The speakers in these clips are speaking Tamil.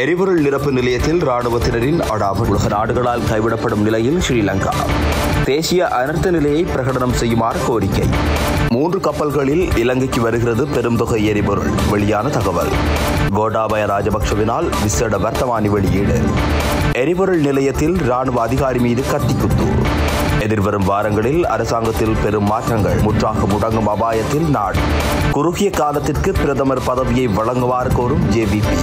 எரிபொருள் நிரப்பு நிலையத்தில் ராணுவத்தினரின் அடாவடி உலக நாடுகளால் கைவிடப்படும் நிலையில் ஸ்ரீலங்கா தேசிய அனர்த்த நிலையை பிரகடனம் செய்யுமாறு கோரிக்கை மூன்று கப்பல்களில் இலங்கைக்கு வருகிறது பெரும் தொகை எரிபொருள் வெளியான தகவல் கோட்டாபய ராஜபக்சவினால் விசேட வர்த்தமானி வெளியீடு எரிபொருள் நிலையத்தில் ராணுவ அதிகாரி மீது கத்திக்குத்து எதிர்வரும் வாரங்களில் அரசாங்கத்தில் பெரும் மாற்றங்கள் முற்றாக முடங்கும் அபாயத்தில் நாடு குறுகிய காலத்திற்கு பிரதமர் பதவியை வழங்குமாறு கோரும் ஜேவிபி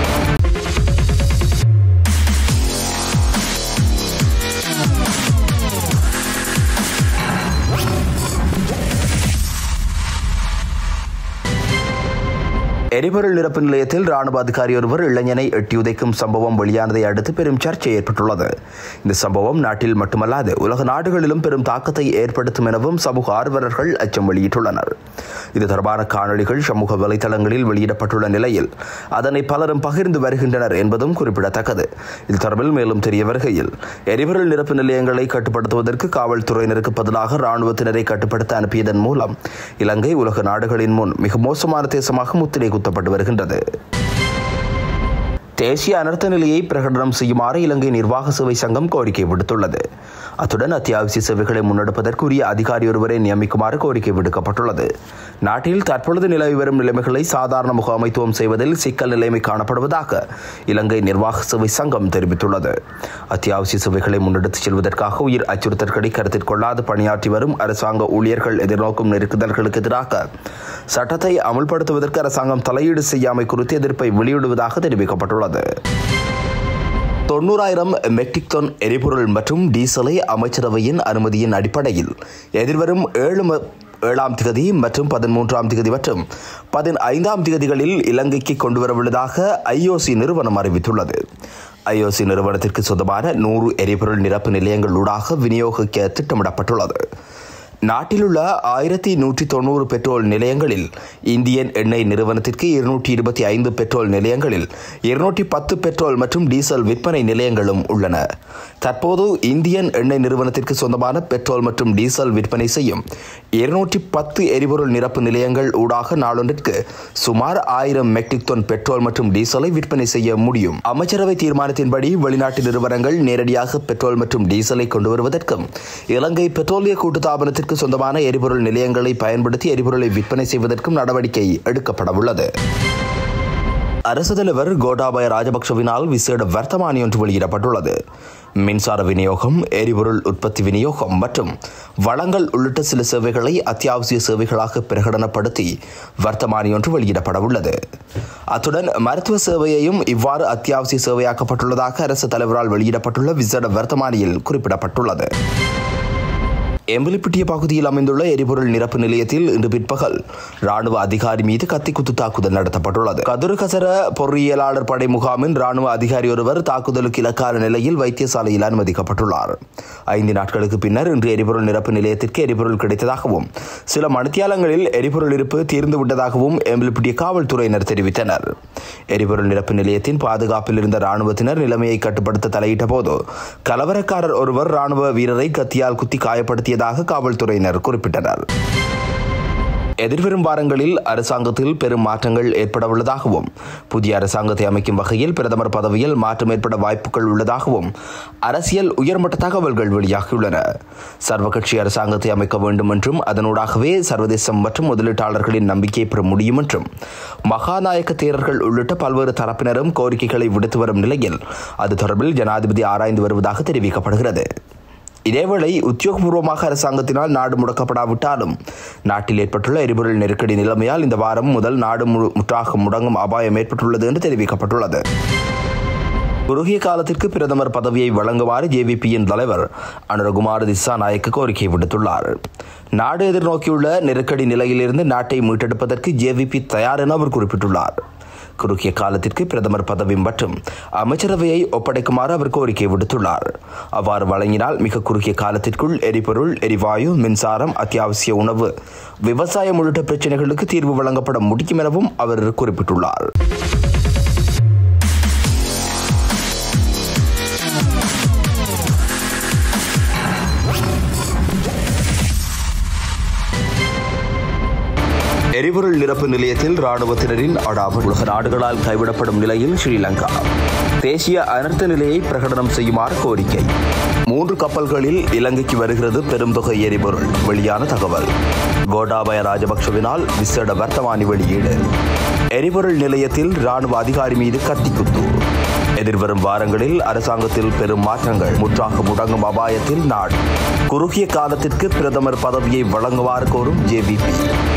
எரிபொருள் நிரப்பு நிலையத்தில் ராணுவ அதிகாரி ஒருவர் இளைஞனை எட்டி உதைக்கும் சம்பவம் வெளியானதை அடுத்து பெரும் சர்ச்சை ஏற்பட்டுள்ளது இந்த சம்பவம் நாட்டில் மட்டுமல்லாது உலக நாடுகளிலும் பெரும் தாக்கத்தை ஏற்படுத்தும் எனவும் சமூக ஆர்வலர்கள் அச்சம் வெளியிட்டுள்ளனர் இது தொடர்பான காணொளிகள் சமூக வலைதளங்களில் வெளியிடப்பட்டுள்ள நிலையில் அதனை பலரும் பகிர்ந்து வருகின்றனர் என்பதும் குறிப்பிடத்தக்கது இது தொடர்பில் மேலும் தெரிய வருகையில் எரிபொருள் நிரப்பு நிலையங்களை கட்டுப்படுத்துவதற்கு காவல்துறையினருக்கு பதிலாக ராணுவத்தினரை கட்டுப்படுத்த அனுப்பியதன் மூலம் இலங்கை உலக நாடுகளின் முன் மிக மோசமான தேசமாக முத்திரை குத்தப்பட்டு வருகின்றது தேசிய அனர்த்த நிலையை பிரகடனம் செய்யுமாறு இலங்கை நிர்வாக சேவை சங்கம் கோரிக்கை விடுத்துள்ளது அத்துடன் அத்தியாவசிய சேவைகளை முன்னெடுப்பதற்குரிய அதிகாரி ஒருவரை நியமிக்குமாறு கோரிக்கை விடுக்கப்பட்டுள்ளது நாட்டில் தற்பொழுது நிலவி வரும் நிலைமைகளை சாதாரண முகாமைத்துவம் செய்வதில் சிக்கல் நிலைமை காணப்படுவதாக இலங்கை நிர்வாக சேவை சங்கம் தெரிவித்துள்ளது அத்தியாவசிய சேவைகளை முன்னெடுத்துச் செல்வதற்காக உயிர் அச்சுறுத்தல்களை கருத்தில் கொள்ளாது பணியாற்றி வரும் அரசாங்க ஊழியர்கள் எதிர்நோக்கும் நெருக்குதல்களுக்கு எதிராக சட்டத்தை அமுல்படுத்துவதற்கு அரசாங்கம் தலையீடு செய்யாமை குறித்து எதிர்ப்பை வெளியிடுவதாக தெரிவிக்கப்பட்டுள்ளது தொண்ணூறாயிரம் மெட்ரிக் டன் எரிபொருள் மற்றும் டீசலை அமைச்சரவையின் அனுமதியின் அடிப்படையில் எதிர்வரும் ஏழு ம- ஏழாம் திகதி மற்றும் பதிமூன்றாம் திகதி மற்றும் பதினைந்தாம் திகதிகளில் இலங்கைக்கு கொண்டுவரவுள்ளதாக ஐஓசி நிறுவனம் அறிவித்துள்ளது ஐஓசி நிறுவனத்திற்கு சொந்தமான நூறு எரிபொருள் நிரப்பு நிலையங்கள் ஊடாக விநியோகிக்க திட்டமிடப்பட்டுள்ளது நாட்டிலுள்ள ஆயிரத்தி நூற்றி தொண்ணூறு பெட்ரோல் நிலையங்களில் இந்தியன் எண்ணெய் நிறுவனத்திற்கு இருநூற்றி இருபத்தி ஐந்து பெட்ரோல் நிலையங்களில் இருநூற்றி பத்து பெட்ரோல் மற்றும் டீசல் விற்பனை நிலையங்களும் உள்ளன தற்போது இந்தியன் எண்ணெய் நிறுவனத்திற்கு சொந்தமான பெட்ரோல் மற்றும் டீசல் விற்பனை செய்யும் இருநூற்றி பத்து எரிபொருள் நிரப்பு நிலையங்கள் ஊடாக நாளொன்றிற்கு சுமார் ஆயிரம் மெட்ரிக் டன் பெட்ரோல் மற்றும் டீசலை விற்பனை செய்ய முடியும் அமைச்சரவை தீர்மானத்தின்படி வெளிநாட்டு நிறுவனங்கள் நேரடியாக பெட்ரோல் மற்றும் டீசலை கொண்டு வருவதற்கும் இலங்கை பெட்ரோலிய கூட்டுத்தாபனத்திற்கு சொந்தமான எரிபொருள் நிலையங்களை பயன்படுத்தி எரிபொருளை விற்பனை செய்வதற்கும் நடவடிக்கை எடுக்கப்படவுள்ளது அரசு தலைவர் கோட்டாபய ராஜபக்சவினால் விசேட வர்த்தமானி ஒன்று வெளியிடப்பட்டுள்ளது மின்சார விநியோகம் எரிபொருள் உற்பத்தி விநியோகம் மற்றும் வளங்கள் உள்ளிட்ட சில சேவைகளை அத்தியாவசிய சேவைகளாக பிரகடனப்படுத்தி வர்த்தமானி ஒன்று வெளியிடப்பட உள்ளது அத்துடன் மருத்துவ சேவையையும் இவ்வாறு அத்தியாவசிய சேவையாக்கப்பட்டுள்ளதாக அரசு தலைவரால் வெளியிடப்பட்டுள்ள விசேட வர்த்தமானியில் குறிப்பிடப்பட்டுள்ளது எம்பிலிப்பிட்டிய பகுதியில் அமைந்துள்ள எரிபொருள் நிரப்பு நிலையத்தில் இன்று பிற்பகல் ராணுவ அதிகாரி மீது கத்திக்குத்து தாக்குதல் நடத்தப்பட்டுள்ளது கதிர்கசர பொறியியலாளர் படை முகாமின் ராணுவ அதிகாரி ஒருவர் தாக்குதலுக்கு இலக்கான நிலையில் வைத்தியசாலையில் அனுமதிக்கப்பட்டுள்ளார் ஐந்து நாட்களுக்கு பின்னர் இன்று எரிபொருள் நிரப்பு நிலையத்திற்கு எரிபொருள் கிடைத்ததாகவும் சில மணித்தியாலங்களில் எரிபொருள் இருப்பு தீர்ந்து விட்டதாகவும் எம்பிலிப்பிட்டிய காவல்துறையினர் தெரிவித்தனர் எரிபொருள் நிரப்பு நிலையத்தின் பாதுகாப்பில் இருந்த ராணுவத்தினர் நிலைமையை கட்டுப்படுத்த தலையிட்ட போது கலவரக்காரர் ஒருவர் ராணுவ வீரரை கத்தியால் குத்தி காயப்படுத்தியதாக காவல்துறையினர் குறிப்பிட்டனர் எதிர்வரும் வாரங்களில் அரசாங்கத்தில் பெரும் மாற்றங்கள் ஏற்படவுள்ளதாகவும் புதிய அரசாங்கத்தை அமைக்கும் வகையில் பிரதமர் பதவியில் மாற்றம் ஏற்பட வாய்ப்புகள் உள்ளதாகவும் அரசியல் உயர்மட்ட தகவல்கள் வெளியாகியுள்ளன சர்வகட்சி அரசாங்கத்தை அமைக்க வேண்டும் என்றும் அதனூடாகவே சர்வதேசம் மற்றும் முதலீட்டாளர்களின் நம்பிக்கையை பெற முடியும் என்றும் மகாநாயக்க தேரர்கள் உள்ளிட்ட பல்வேறு தரப்பினரும் கோரிக்கைகளை விடுத்து வரும் நிலையில் அது தொடர்பில் ஜனாதிபதி ஆராய்ந்து வருவதாக தெரிவிக்கப்படுகிறது இதேவேளை உத்தியோகபூர்வமாக அரசாங்கத்தினால் நாடு முடக்கப்படாவிட்டாலும் நாட்டில் ஏற்பட்டுள்ள எரிபொருள் நெருக்கடி நிலைமையால் இந்த வாரம் முதல் நாடு முழு- முற்றாக முடங்கும் அபாயம் ஏற்பட்டுள்ளது என்று தெரிவிக்கப்பட்டுள்ளது குறுகிய காலத்திற்கு பிரதமர் பதவியை வழங்குமாறு ஜேவிபியின் தலைவர் அனுரகுமார் திசாநாயக்க கோரிக்கை விடுத்துள்ளார் நாடு எதிர்நோக்கியுள்ள நெருக்கடி நிலையிலிருந்து நாட்டை மீட்டெடுப்பதற்கு ஜேவிபி தயார் என அவர் குறிப்பிட்டுள்ளார் குறுகிய காலத்திற்கு பிரதமர் பதவி மற்றும் அமைச்சரவையை ஒப்படைக்குமாறு அவர் கோரிக்கை விடுத்துள்ளார் அவ்வாறு வழங்கினால் மிக குறுகிய காலத்திற்குள் எரிபொருள் எரிவாயு மின்சாரம் அத்தியாவசிய உணவு விவசாயம் உள்ளிட்ட பிரச்சனைகளுக்கு தீர்வு வழங்கப்பட முடியும் எனவும் அவர் குறிப்பிட்டுள்ளார் எரிபொருள் நிரப்பு நிலையத்தில் ராணுவத்தினரின் அடாவடி உலக நாடுகளால் கைவிடப்படும் நிலையில் ஸ்ரீலங்கா தேசிய அனர்த்த நிலையை பிரகடனம் செய்யுமாறு கோரிக்கை மூன்று கப்பல்களில் இலங்கைக்கு வருகிறது பெரும் தொகை எரிபொருள் வெளியான தகவல் கோட்டாபய ராஜபக்சவினால் விசேட வர்த்தமானி வெளியீடு எரிபொருள் நிலையத்தில் ராணுவ அதிகாரி மீது கத்திக்குத்து எதிர்வரும் வாரங்களில் அரசாங்கத்தில் பெரும் மாற்றங்கள் முற்றாக முடங்கும் அபாயத்தில் நாடு குறுகிய காலத்திற்கு பிரதமர் பதவியை வழங்குமாறு கோரும் ஜேவிபி